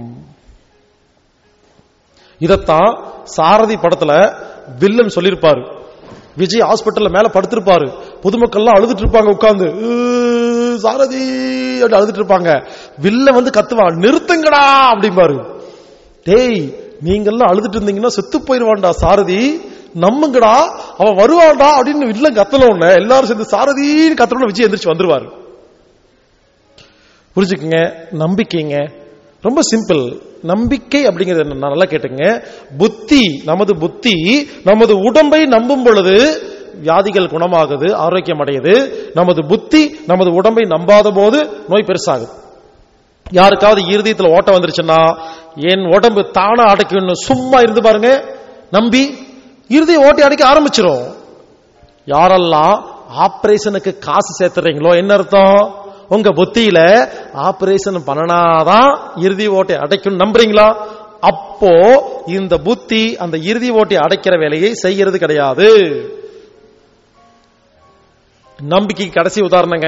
இதத்தான் சாரதி படத்துல வில்லன் சொல்லியிருப்பாரு விஜய் ஹாஸ்பிட்டல்ல மேல படுத்திருப்பாரு பொதுமக்கள்லாம் அழுதுட்டு இருப்பாங்க உட்கார்ந்து "உ, சாரதி அப்படி அழுதுட்டு இருப்பாங்க வில்ல வந்து கத்துவான் நிறுத்துங்கடா அப்படிம்பாரு டேய் நீங்கெல்லாம் அழுதுட்டு இருந்தீங்கன்னா செத்து போயிருவான்டா சாரதி நம்புங்கடா அவன் வருவான்டா அப்படின்னு வில்லன் கத்தல உடனே எல்லாரும் சேர்ந்து சாரதின்னு கத்தன விஜய் எந்திரிச்சு வந்துருவாரு புரிஞ்சுக்குங்க நம்பிக்கைங்க ரொம்ப சிம்பிள் நம்பிக்கை அப்படிங்கிறது என்ன நல்லா கேட்டுங்க புத்தி நமது புத்தி நமது உடம்பை நம்பும் பொழுது வியாதிகள் குணமாகுது ஆரோக்கியம் அடையுது நமது புத்தி நமது உடம்பை நம்பாத போது நோய் பெருசாகுது யாருக்காவது இருதயத்துல ஓட்டம் வந்துருச்சுன்னா என் உடம்பு தானா அடைக்கும்னு சும்மா இருந்து பாருங்க நம்பி இருதய ஓட்டி அடைக்க ஆரம்பிச்சிரும் யாரெல்லாம் ஆபரேஷனுக்கு காசு சேர்த்துறீங்களோ என்ன அர்த்தம் உங்க புத்தியில ஆபரேஷன் பண்ணனாதான் இறுதி ஓட்டை அடைக்கும் நம்புறீங்களா அப்போ இந்த புத்தி அந்த இறுதி ஓட்டை அடைக்கிற வேலையை செய்யறது கிடையாது நம்பிக்கைக்கு கடைசி உதாரணங்க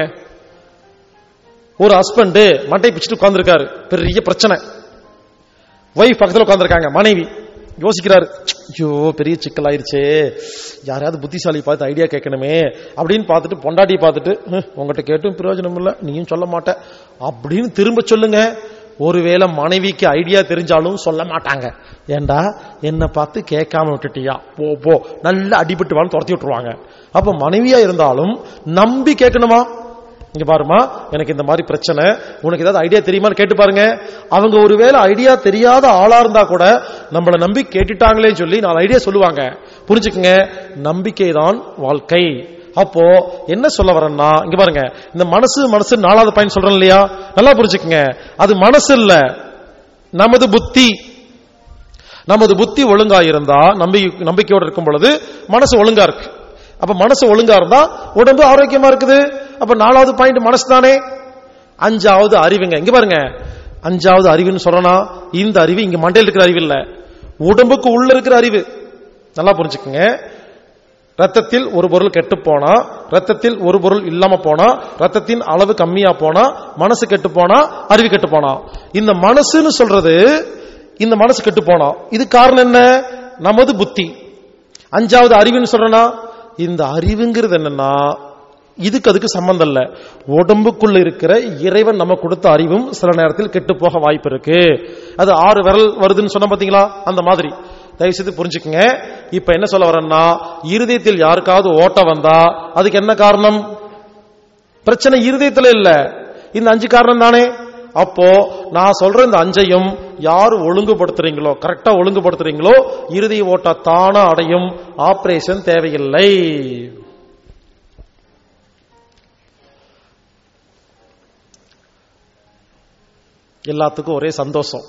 ஒரு ஹஸ்பண்ட் மட்டை பிச்சுட்டு உட்கார்ந்துருக்காரு பெரிய பிரச்சனை ஒய்ஃப் பக்கத்துல உட்கார்ந்துருக்காங்க மனைவி யோசிக்கிறாரு ஐயோ பெரிய சிக்கல் ஆயிருச்சே யாரையாவது புத்திசாலி பார்த்து ஐடியா கேட்கணுமே அப்படின்னு பார்த்துட்டு பொண்டாட்டியை பார்த்துட்டு "ஹம், உங்ககிட்ட கேட்டும் பிரயோஜனம் இல்ல நீயும் சொல்ல மாட்ட அப்படின்னு திரும்ப சொல்லுங்க ஒருவேளை மனைவிக்கு ஐடியா தெரிஞ்சாலும் சொல்ல மாட்டாங்க ஏண்டா என்ன பார்த்து கேட்காம விட்டுட்டியா போ போ நல்லா அடிபட்டு வான்னு துரத்தி விட்டுருவாங்க அப்ப மனைவியா இருந்தாலும் நம்பி கேட்கணுமா இங்க பாருமா எனக்கு இந்த மாதிரி பிரச்சனை உனக்கு ஏதாவது ஐடியா தெரியுமான்னு கேட்டு பாருங்க அவங்க ஒருவேளை ஐடியா தெரியாத ஆளா இருந்தா கூட நம்மள நம்பி கேட்டுட்டாங்களே சொல்லி நாலு ஐடியா சொல்லுவாங்க புரிஞ்சுக்குங்க நம்பிக்கை தான் வாழ்க்கை அப்போ என்ன சொல்ல வரேன்னா இங்க பாருங்க இந்த மனசு மனசு நாலாவது பயன் சொல்றேன் இல்லையா நல்லா புரிஞ்சுக்குங்க அது மனசு இல்ல நமது புத்தி நமது புத்தி ஒழுங்கா இருந்தா நம்பி நம்பிக்கையோட இருக்கும் பொழுது மனசு ஒழுங்கா இருக்கு அப்ப மனசு ஒழுங்கா இருந்தா உடம்பு ஆரோக்கியமா இருக்குது அப்ப நாலாவது பாயிண்ட் மனசு தானே அஞ்சாவது அறிவுங்க இங்க பாருங்க அஞ்சாவது அறிவுன்னு சொல்றனா இந்த அறிவு இங்க மண்டையில் இருக்கிற அறிவு இல்ல உடம்புக்கு உள்ள இருக்கிற அறிவு நல்லா புரிஞ்சுக்குங்க ரத்தத்தில் ஒரு பொருள் கெட்டு போனா ரத்தத்தில் ஒரு பொருள் இல்லாம போனா ரத்தத்தின் அளவு கம்மியா போனா மனசு கெட்டு போனா அறிவு கெட்டு போனா இந்த மனசுன்னு சொல்றது இந்த மனசு கெட்டு போனா இது காரணம் என்ன நமது புத்தி அஞ்சாவது அறிவுன்னு சொல்றனா இந்த அறிவுங்கிறது என்னன்னா இதுக்கு அதுக்கு சம்பந்தம் இல்ல உடம்புக்குள்ள இருக்கிற இறைவன் நம்ம கொடுத்த அறிவும் சில நேரத்தில் கெட்டு போக வாய்ப்பு இருக்கு அது ஆறு விரல் வருதுன்னு சொன்ன பாத்தீங்களா அந்த மாதிரி தயவு செய்து புரிஞ்சுக்குங்க இப்ப என்ன சொல்ல வரேன்னா இருதயத்தில் யாருக்காவது ஓட்டம் வந்தா அதுக்கு என்ன காரணம் பிரச்சனை இருதயத்துல இல்ல இந்த அஞ்சு காரணம் தானே அப்போ நான் சொல்ற இந்த அஞ்சையும் யார் ஒழுங்குபடுத்துறீங்களோ கரெக்டா ஒழுங்குபடுத்துறீங்களோ இறுதி ஓட்ட தானா அடையும் ஆபரேஷன் தேவையில்லை எல்லாத்துக்கும் ஒரே சந்தோஷம்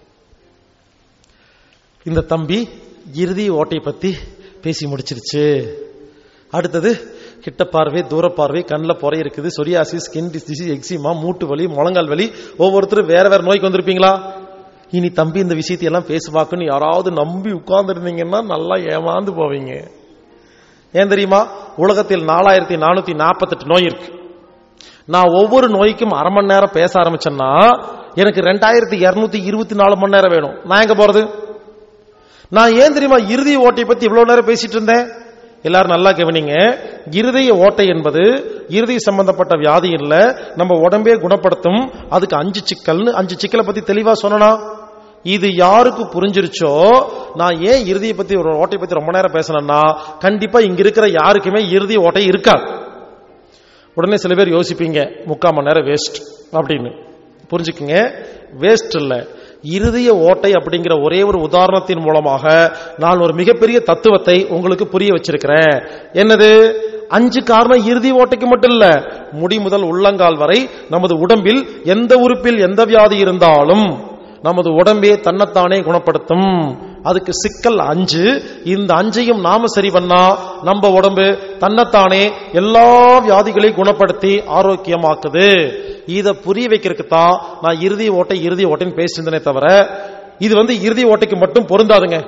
இந்த தம்பி இறுதி ஓட்டை பத்தி பேசி முடிச்சிருச்சு அடுத்தது கிட்ட பார்வை தூர பார்வை கண்ணில் பொறை இருக்குது சொரியாசி ஸ்கின் டிசீஸ் எக்ஸிமா மூட்டு வலி முழங்கால் வலி ஒவ்வொருத்தரும் வேற வேற நோய்க்கு வந்திருப்பீங்களா இனி தம்பி இந்த விஷயத்தை எல்லாம் பேசுவாக்குன்னு யாராவது நம்பி உட்கார்ந்துருந்தீங்கன்னா நல்லா ஏமாந்து போவீங்க ஏன் தெரியுமா உலகத்தில் நாலாயிரத்தி நானூத்தி நாற்பத்தெட்டு நோய் இருக்கு நான் ஒவ்வொரு நோய்க்கும் அரை மணி நேரம் பேச ஆரம்பிச்சேன்னா எனக்கு ரெண்டாயிரத்தி இருநூத்தி இருபத்தி நாலு மணி நேரம் வேணும் நான் எங்க போறது நான் ஏன் தெரியுமா இறுதி ஓட்டை பத்தி இவ்வளவு நேரம் பேசிட்டு இருந்தேன் எல்லாரும் நல்லா கவனிங்க இருதய ஓட்டை என்பது இருதய சம்பந்தப்பட்ட வியாதி இல்ல நம்ம உடம்பே குணப்படுத்தும் அதுக்கு அஞ்சு சிக்கல்னு அஞ்சு சிக்கலை பத்தி தெளிவா சொன்னா இது யாருக்கு புரிஞ்சிருச்சோ நான் ஏன் இறுதியை பத்தி ஒரு ஓட்டை பத்தி ரொம்ப நேரம் பேசணும்னா கண்டிப்பா இங்க இருக்கிற யாருக்குமே இறுதி ஓட்டை இருக்காது உடனே சில பேர் யோசிப்பீங்க முக்கால் மணி நேரம் வேஸ்ட் அப்படின்னு புரிஞ்சுக்குங்க வேஸ்ட் இல்ல இருதய ஓட்டை அப்படிங்கிற ஒரே ஒரு உதாரணத்தின் மூலமாக நான் ஒரு மிகப்பெரிய தத்துவத்தை உங்களுக்கு புரிய வச்சிருக்கிறேன் என்னது அஞ்சு காரணம் இறுதி ஓட்டைக்கு மட்டும் இல்ல முடி முதல் உள்ளங்கால் வரை நமது உடம்பில் எந்த உறுப்பில் எந்த வியாதி இருந்தாலும் நமது உடம்பே தன்னைத்தானே குணப்படுத்தும் அதுக்கு சிக்கல் அஞ்சு இந்த அஞ்சையும் நாம சரி பண்ணா நம்ம உடம்பு தன்னைத்தானே எல்லா வியாதிகளையும் குணப்படுத்தி ஆரோக்கியமாக்குது இத புரிய வைக்கிறதுக்கு தான் நான் இறுதி ஓட்டை இறுதி ஓட்டைன்னு பேசியிருந்தேனே தவிர இது வந்து இறுதி ஓட்டைக்கு மட்டும் பொருந்தாதுங்க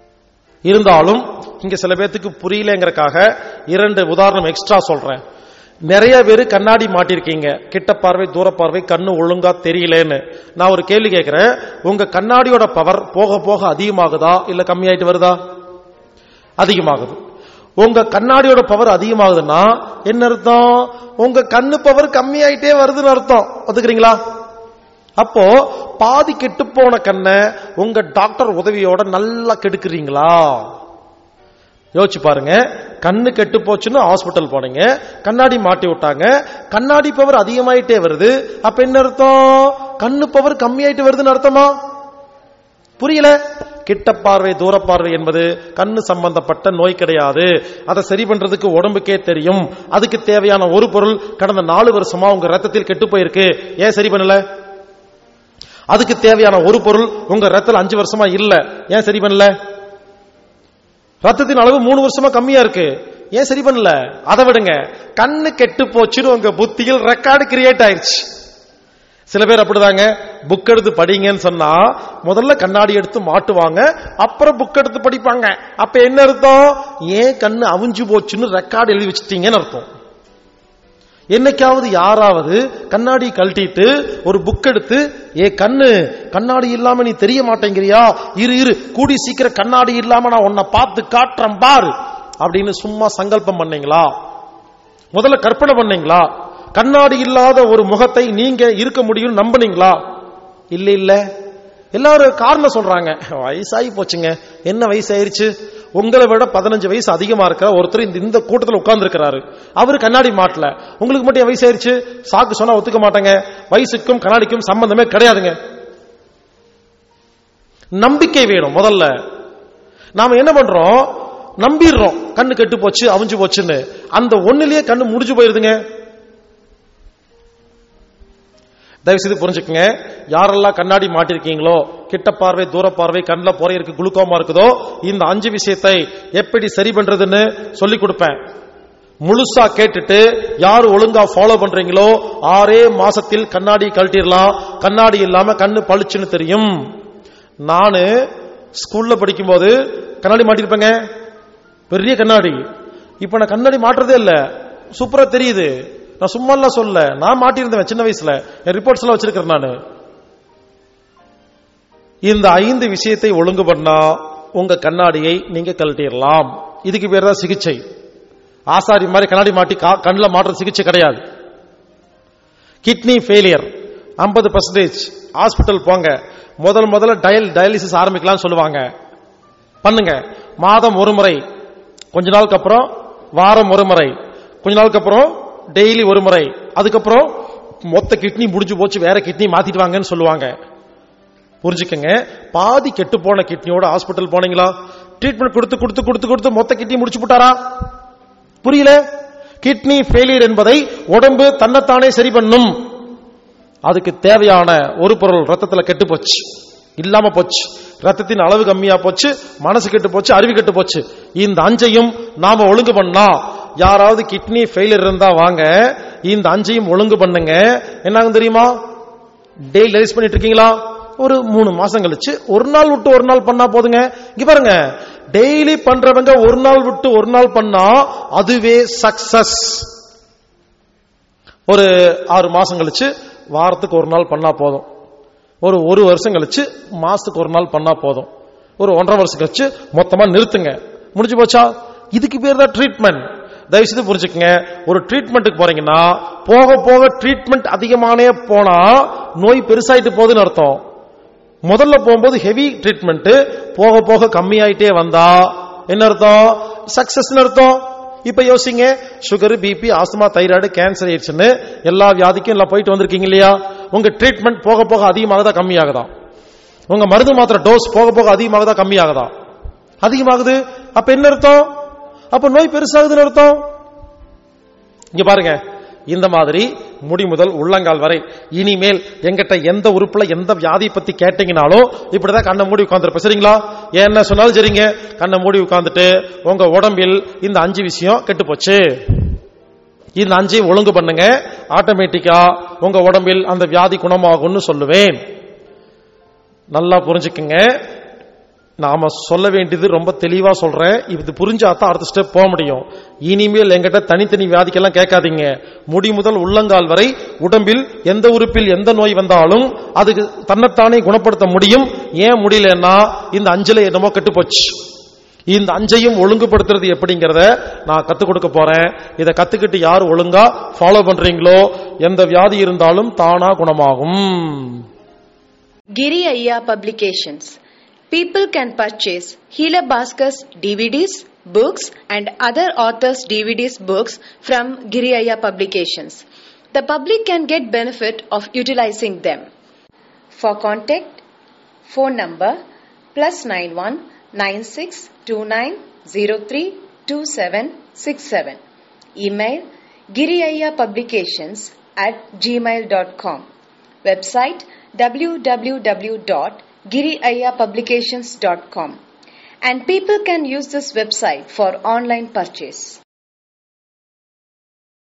இருந்தாலும் இங்க சில பேர்த்துக்கு புரியலங்கிறக்காக இரண்டு உதாரணம் எக்ஸ்ட்ரா சொல்றேன் நிறைய பேர் கண்ணாடி மாட்டிருக்கீங்க கிட்ட பார்வை தூர பார்வை கண்ணு ஒழுங்கா தெரியலன்னு நான் ஒரு கேள்வி கேட்கிறேன் உங்க கண்ணாடியோட பவர் போக போக அதிகமாகுதா இல்ல கம்மியாயிட்டு வருதா அதிகமாகுது உங்க கண்ணாடியோட பவர் அதிகமாகுதுன்னா என்ன அர்த்தம் உங்க கண்ணு பவர் கம்மியாயிட்டே வருதுன்னு அர்த்தம் ஒத்துக்கிறீங்களா அப்போ பாதி கெட்டு போன கண்ணை உங்க டாக்டர் உதவியோட நல்லா கெடுக்குறீங்களா யோசிச்சு பாருங்க கண்ணு கெட்டு போச்சுன்னு ஹாஸ்பிட்டல் போனீங்க கண்ணாடி மாட்டி விட்டாங்க கண்ணாடி பவர் அதிகமாயிட்டே வருது அப்ப என்ன அர்த்தம் கண்ணு பவர் கம்மியாயிட்டு வருதுன்னு அர்த்தமா புரியல கிட்ட பார்வை தூர பார்வை என்பது கண்ணு சம்பந்தப்பட்ட நோய் கிடையாது அதை சரி பண்றதுக்கு உடம்புக்கே தெரியும் அதுக்கு தேவையான ஒரு பொருள் கடந்த நாலு வருஷமா உங்க ரத்தத்தில் கெட்டு போயிருக்கு ஏன் சரி பண்ணல அதுக்கு தேவையான ஒரு பொருள் உங்க ரத்தத்தில் அஞ்சு வருஷமா இல்ல ஏன் சரி பண்ணல ரத்தத்தின் அளவு மூணு வருஷமா கம்மியா இருக்கு ஏன் சரி பண்ணல அதை விடுங்க கண்ணு கெட்டு போச்சுன்னு உங்க புத்தியில் ரெக்கார்டு கிரியேட் ஆயிருச்சு சில பேர் அப்படிதாங்க புக் எடுத்து படிங்கன்னு சொன்னா முதல்ல கண்ணாடி எடுத்து மாட்டுவாங்க அப்புறம் புக் எடுத்து படிப்பாங்க அப்ப என்ன அர்த்தம் ஏன் கண்ணு அவிஞ்சு போச்சுன்னு ரெக்கார்டு எழுதி வச்சுட்டீங்கன்னு அர்த்தம் என்னைக்காவது யாராவது கண்ணாடி கழட்டிட்டு ஒரு புக் எடுத்து ஏ கண்ணு கண்ணாடி இல்லாம நீ தெரிய மாட்டேங்கிறியா இரு இரு கூடி சீக்கிரம் கண்ணாடி இல்லாம நான் உன்னை பார்த்து காட்டுறேன் பாரு அப்படின்னு சும்மா சங்கல்பம் பண்ணீங்களா முதல்ல கற்பனை பண்ணீங்களா கண்ணாடி இல்லாத ஒரு முகத்தை நீங்க இருக்க முடியும் நம்புனீங்களா இல்ல இல்ல எல்லாரும் காரணம் சொல்றாங்க வயசாகி போச்சுங்க என்ன வயசாயிருச்சு உங்களை விட பதினஞ்சு வயசு அதிகமா இருக்கிற ஒருத்தர் இந்த இந்த கூட்டத்தில் உட்கார்ந்து இருக்கிறாரு அவரு கண்ணாடி மாட்டல உங்களுக்கு மட்டும் என் வயசாயிருச்சு சாக்கு சொன்னா ஒத்துக்க மாட்டாங்க வயசுக்கும் கண்ணாடிக்கும் சம்பந்தமே கிடையாதுங்க நம்பிக்கை வேணும் முதல்ல நாம என்ன பண்றோம் நம்பிடுறோம் கண்ணு கெட்டு போச்சு அவிஞ்சு போச்சுன்னு அந்த ஒண்ணுலயே கண்ணு முடிஞ்சு போயிருதுங்க தயவு செய்து புரிஞ்சுக்கங்க யாரெல்லாம் கண்ணாடி மாட்டிருக்கீங்களோ கிட்ட பார்வை தூர பார்வை கண்ணில் பொறை இருக்கு குளுக்கோமா இருக்குதோ இந்த அஞ்சு விஷயத்தை எப்படி சரி பண்றதுன்னு சொல்லி கொடுப்பேன் முழுசா கேட்டுட்டு யார் ஒழுங்கா ஃபாலோ பண்றீங்களோ ஆறே மாசத்தில் கண்ணாடி கழட்டிடலாம் கண்ணாடி இல்லாம கண்ணு பளிச்சுன்னு தெரியும் நானு ஸ்கூல்ல படிக்கும்போது கண்ணாடி மாட்டிருப்பேங்க பெரிய கண்ணாடி இப்ப நான் கண்ணாடி மாட்டுறதே இல்ல சூப்பரா தெரியுது நான் சும்மா எல்லாம் சொல்ல நான் மாட்டியிருந்தேன் சின்ன வயசுல என் ரிப்போர்ட்ஸ் எல்லாம் வச்சிருக்கிறேன் நானு இந்த ஐந்து விஷயத்தை ஒழுங்கு பண்ணா உங்க கண்ணாடியை நீங்க கழட்டிடலாம் இதுக்கு பேர் தான் சிகிச்சை ஆசாரி மாதிரி கண்ணாடி மாட்டி கண்ணில் மாற்ற சிகிச்சை கிடையாது கிட்னி ஃபெயிலியர் ஐம்பது பர்சன்டேஜ் ஹாஸ்பிட்டல் போங்க முதல் முதல்ல டயல் டயாலிசிஸ் ஆரம்பிக்கலாம்னு சொல்லுவாங்க பண்ணுங்க மாதம் ஒரு முறை கொஞ்ச நாளுக்கு அப்புறம் வாரம் ஒரு முறை கொஞ்ச நாளுக்கு அப்புறம் டெய்லி ஒரு முறை அதுக்கப்புறம் மொத்த கிட்னி முடிஞ்சு போச்சு வேற கிட்னி மாத்திட்டு வாங்கன்னு சொல்லுவாங்க புரிஞ்சுக்கங்க பாதி கெட்டு போன கிட்னியோட ஹாஸ்பிட்டல் போனீங்களா ட்ரீட்மெண்ட் கொடுத்து கொடுத்து கொடுத்து கொடுத்து மொத்த கிட்னி முடிச்சு போட்டாரா புரியல கிட்னி ஃபெயிலியர் என்பதை உடம்பு தன்னைத்தானே சரி பண்ணும் அதுக்கு தேவையான ஒரு பொருள் ரத்தத்துல கெட்டு போச்சு இல்லாம போச்சு ரத்தத்தின் அளவு கம்மியா போச்சு மனசு கெட்டு போச்சு அறிவு கெட்டு போச்சு இந்த அஞ்சையும் நாம ஒழுங்கு பண்ணா யாராவது கிட்னி ஃபெயிலியர் இருந்தா வாங்க இந்த அஞ்சையும் ஒழுங்கு பண்ணுங்க என்னாகும் தெரியுமா டெய்லி ரைஸ் பண்ணிட்டு இருக்கீங்களா ஒரு மூணு மாசம் கழிச்சு ஒரு நாள் விட்டு ஒரு நாள் பண்ணா போதுங்க இங்க பாருங்க டெய்லி பண்றவங்க ஒரு நாள் விட்டு ஒரு நாள் பண்ணா அதுவே சக்சஸ் ஒரு ஆறு மாசம் கழிச்சு வாரத்துக்கு ஒரு நாள் பண்ணா போதும் ஒரு ஒரு வருஷம் கழிச்சு மாசத்துக்கு ஒரு நாள் பண்ணா போதும் ஒரு ஒன்றரை வருஷம் கழிச்சு மொத்தமா நிறுத்துங்க முடிஞ்சு போச்சா இதுக்கு பேர் தான் ட்ரீட்மெண்ட் தயவுசெய்து புரிஞ்சுக்கங்க ஒரு ட்ரீட்மெண்ட்டுக்கு போறீங்கன்னா போக போக ட்ரீட்மெண்ட் அதிகமானே போனா நோய் பெருசாயிட்டு போகுதுன்னு அர்த்தம் முதல்ல போகும்போது ஹெவி ட்ரீட்மெண்ட் போக போக கம்மியாயிட்டே வந்தா என்ன அர்த்தம் சக்சஸ் அர்த்தம் இப்ப யோசிங்க sugar BP asthma thyroid cancer ஆயிடுச்சுன்னு எல்லா வியாதிக்கும் எல்லாம் போயிட்டு வந்திருக்கீங்க இல்லையா உங்க ட்ரீட்மெண்ட் போக போக அதிகமாகதா கம்மியாகுதா உங்க மருந்து மாத்திர டோஸ் போக போக அதிகமாகதா கம்மியாகுதா அதிகமாகுது அப்ப என்ன அர்த்தம் அப்ப நோய் பெருசாகுதுன்னு அர்த்தம் இங்க பாருங்க இந்த மாதிரி முடி முதல் உள்ளங்கால் வரை இனிமேல் எங்கிட்ட எந்த உறுப்புல எந்த வியாதி பத்தி கேட்டீங்கனாலும் இப்படிதான் கண்ணை மூடி உட்கார்ந்துருப்ப சரிங்களா என்ன சொன்னாலும் சரிங்க கண்ணை மூடி உட்கார்ந்துட்டு உங்க உடம்பில் இந்த அஞ்சு விஷயம் கெட்டு போச்சு இந்த அஞ்சையும் ஒழுங்கு பண்ணுங்க ஆட்டோமேட்டிக்கா உங்க உடம்பில் அந்த வியாதி குணமாகும்னு சொல்லுவேன் நல்லா புரிஞ்சுக்குங்க நாம சொல்ல வேண்டியது ரொம்ப தெளிவா சொல்றேன் இது புரிஞ்சாதான் அடுத்த ஸ்டெப் போக முடியும் இனிமேல் எங்கிட்ட தனித்தனி வியாதிக்கெல்லாம் கேட்காதீங்க முடி முதல் உள்ளங்கால் வரை உடம்பில் எந்த உறுப்பில் எந்த நோய் வந்தாலும் அதுக்கு தன்னைத்தானே குணப்படுத்த முடியும் ஏன் முடியலன்னா இந்த அஞ்சலை என்னமோ கெட்டு போச்சு இந்த அஞ்சையும் ஒழுங்குபடுத்துறது எப்படிங்கறத நான் கத்துக் கொடுக்க போறேன் இதை கத்துக்கிட்டு யார் ஒழுங்கா ஃபாலோ பண்றீங்களோ எந்த வியாதி இருந்தாலும் தானா குணமாகும் Giri Ayya Publications. People can purchase Hila Bhaskars DVDs, books, and other authors' DVDs, books from Giri Ayya Publications. The public can get benefit of utilizing them. For contact, phone number plus 91 96 29 03 2767. Email giriaya publications at gmail.com. Website www.giriayapublications.com. And people can use this website for online purchase.